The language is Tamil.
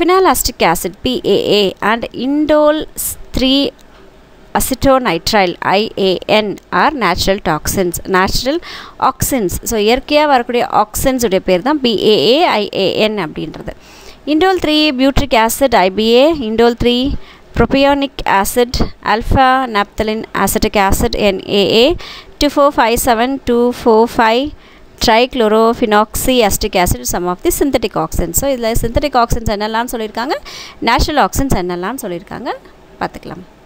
phenylacetic acid PAA and indole 3 acetonitrile IAN are natural toxins natural auxins so இயற்கையாக வரக்கூடிய ஆக்சின்ஸ் உடைய பேர் தான் பிஏஏ ஐஏஎன் அப்படின்றது indole three butyric acid IBA indole three propionic acid alpha naphthalene acetic acid NAA two four five seven two four five trichlorophenoxy acetic acid some of the synthetic auxins so இதில் சிந்தட்டிக் ஆக்சின்ஸ் என்னெல்லாம் சொல்லியிருக்காங்க நேச்சுரல் ஆக்சின்ஸ் என்னெல்லாம் சொல்லியிருக்காங்க பார்த்துக்கலாம்